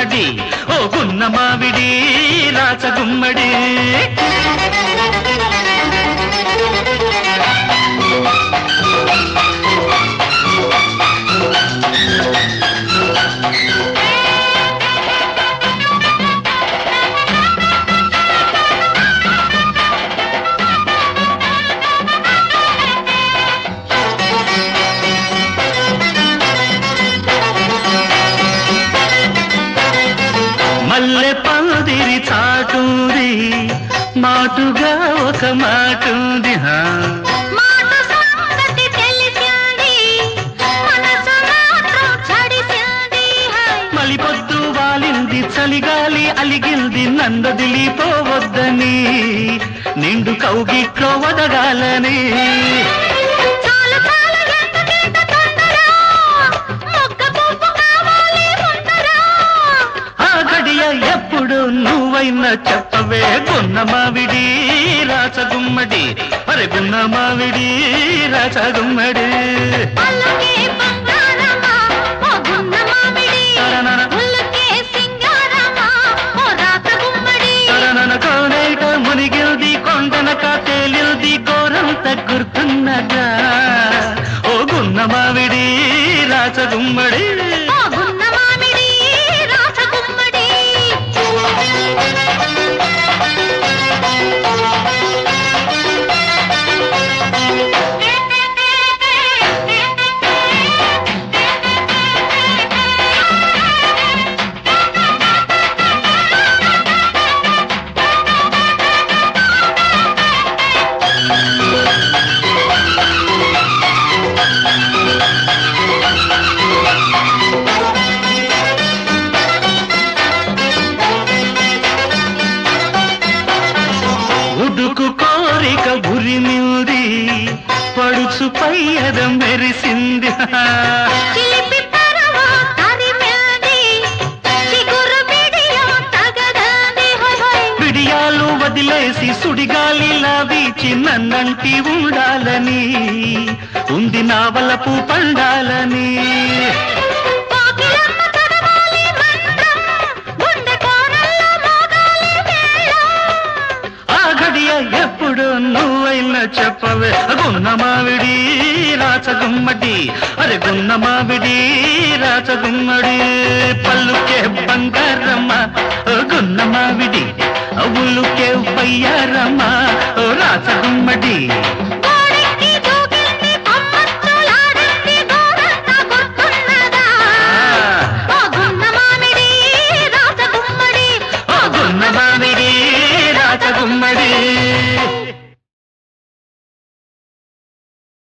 గుమ్మడి ఓ గున్న మావిడి రాచగుమ్మడి మల్లె పందిరి చాటుంది మాటుగా ఒక మాటుంది హా మాట సంగతి తెలిసింది మనసు మాత్రం చడిసింది హై మలిపొద్దు వాలింది చలిగాలి అలిగింది నందదిలిపోవద్దని నిండు కౌగిట్లో వదగాలని చాలు చాలు ఎందుకింత తొందర మొక్క పువ్వు కావాలి ముందర ఆ గడియ ఎప్పుడు నువ్వైనా చెప్పవే గున్న మావిడి రాచగుమ్మడి అరే గున్న మావిడి రాచగుమ్మడి పల్లకి బంగారమా ఓ గున్న మామిడి తరనన. ముల్లకే సింగారమా ఓ రాత గుమ్మడి తరనన కోనేట మునిగిల్ది కొండనక తేలిల్ది గోరంత గుర్తున్నదా ఓ గున్న మావిడి రాచగుమ్మడి ఓ గున్న మామిడి రాత గుమ్మడి ఉడుకు కోరిక ఉరిమింది పడుచు పయ్యద మెరిసింది చిలిపి పరవా తరిమింది చిగురు బిడియం తగదంది హోయ్ హోయ్ పిడియాలు వదిలేసి సుడిగాలిలా వీచి నన్నంటి ఉండాలని ఉంది నా వలపు పండాలని కోకిలమ్మ చదవాలి మంత్రం గుండె కోరల్లో మోగాలి మేళం ఆ గడియ ఎప్పుడు నువ్వైనా చెప్పవే గున్న మావిడి రాచగుమ్మడి అరే గున్న మావిడి రాచగుమ్మడి పల్లుకే బంగారమ్మ ఓ గున్న మావిడి ఉల్లుకే పయ్యారమ్మ ఓ రాచగుమ్మడి గోడెక్కి దూకింది కొమ్మచ్చులాడింది గోరంతా గుర్తున్నదా ఓ గున్న మామిడి రాజగుమ్మడి ఓ గున్న మావిడి రాచగుమ్మడి